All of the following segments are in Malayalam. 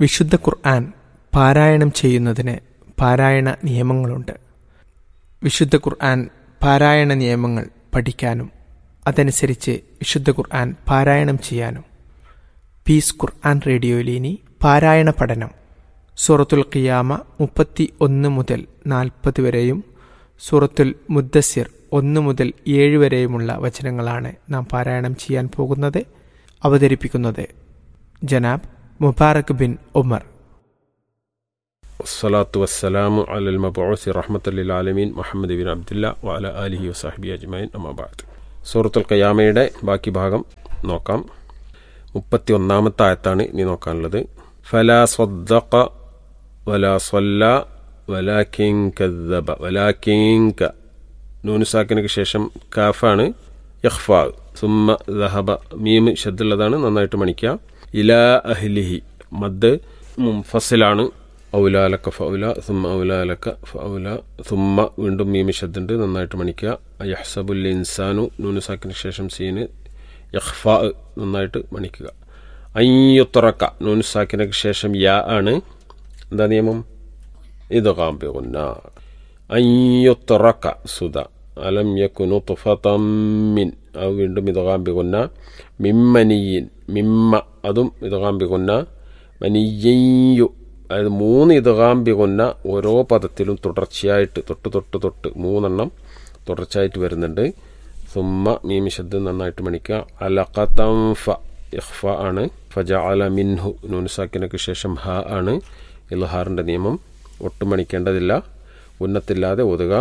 വിശുദ്ധ ഖുർആൻ പാരായണം ചെയ്യുന്നതിന് പാരായണ നിയമങ്ങളുണ്ട് വിശുദ്ധ ഖുർആൻ പാരായണ നിയമങ്ങൾ പഠിക്കാനും അതനുസരിച്ച് വിശുദ്ധ ഖുർആൻ പാരായണം ചെയ്യാനും പീസ് ഖുർആൻ റേഡിയോയിൽ ഇനി പാരായണ പഠനം സൂറത്തുൽ ഖിയാമ മുപ്പത്തി ഒന്ന് മുതൽ നാൽപ്പത് വരെയും സൂറത്തുൽ മുദ്ദസിർ ഒന്ന് മുതൽ ഏഴ് വരെയുമുള്ള വചനങ്ങളാണ് നാം പാരായണം ചെയ്യാൻ പോകുന്നത് അവതരിപ്പിക്കുന്നത് ജനാബ് Mubarak bin Umar والصلاة والسلام على المبعوث رحمة للعالمين Muhammad bin Abdullah വഅല ആലിഹി വസാഹബി അജ്മൈൻ അമ്മാബാദ് സൂറത്തുൽ ഖയാമയുടെ ബാക്കി ഭാഗം നോക്കാം മുപ്പത്തി ഒന്നാമത്തെ ആയത്താണ് ഇനി നോക്കാനുള്ളത് ഫലാ സ്വദ്ദഖ വലാ സ്വല്ല വലാക്കിൻ കദ്ദബ വലാക്കിൻ ക നൂനുസാക്കിനക്ക് ശേഷം കാഫാണ് യഹ്ഫാ സുമ്മ ദഹബ മീം ഷദ്ദുള്ളതാണ് നന്നായിട്ട് മണിക്കുക ഇലാ അഹ്ലിഹി മദ് മുംഫസിലാണ് ഔലാലക്ക ഫൗല സുമ്മ ഔലാലക്ക ഫൗല സുമ്മ വീണ്ടും മീമി ഷദ്ദുണ്ട് നന്നായിട്ട് മണിക്കുക യഹ്സബുൽ ഇൻസാനു നൂനുസാക്കിന് ശേഷം സീന് യഹ്ഫാ നന്നായിട്ട് മണിക്കുക അയ്യുത്തുറക്ക നൂനുസാക്കിനക്ക് ശേഷം യാ ആണ് എന്താ നിയമം ഇത് കാമ്പികുന്ന അയ്യുത്തുറക്ക സുധ അലം യക്കുനു തുഫതമ്മിൻ അത് വീണ്ടും ഇത് കാമ്പികുന്ന മിമ്മനിയിൻ മിമ്മ അതും ഇത് കാമ്പികുന്ന മനിയ്യു അതായത് മൂന്ന് ഇതുകാമ്പി കൊന്ന ഓരോ പദത്തിലും തുടർച്ചയായിട്ട് തൊട്ട് തൊട്ട് തൊട്ട് മൂന്നെണ്ണം തുടർച്ചയായിട്ട് വരുന്നുണ്ട് സുമ്മ മീമിശബ്ദ് നന്നായിട്ട് മണിക്കുക അലഖതം ഫ ഇഖ്ഫ ആണ് ഫജ അല മിൻഹു നൂനുസാക്കിനക്ക് ശേഷം ഹ ആണ് ഇൽഹാറിൻ്റെ നിയമം ഒട്ടും മണിക്കേണ്ടതില്ല ഉന്നത്തില്ലാതെ ഒതുക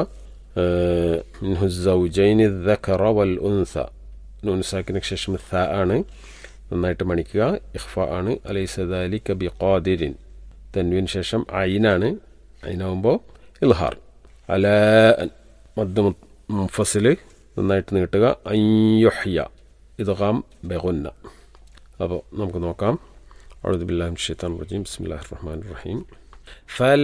മിൻഹു സൗജൈനി ദഖറ വൽ ഉൻസ നൂനുസാക്കിനക്ക് ശേഷം ഥ ആണ് നന്നായിട്ട് മണിക്കുക ഇഖ്ഫ ആണ് അലൈസദാലി കബി ഖാദിരിൻ തൻവിന് ശേഷം അയിനാണ് അയിനാവുമ്പോൾ ഇൽഹാർ അല മദ് മുഫസിൽ നന്നായിട്ട് നീട്ടുക അയ്യൊഹ്യ ഇദ്ഗാം ബെഗുന്ന അപ്പോൾ നമുക്ക് നോക്കാം അഴുദുബില്ലാഹിം ഷെയ്ത്താൻ റജീം ബിസ്മില്ലാഹിർ റഹ്മാൻ റഹീം ഫൽ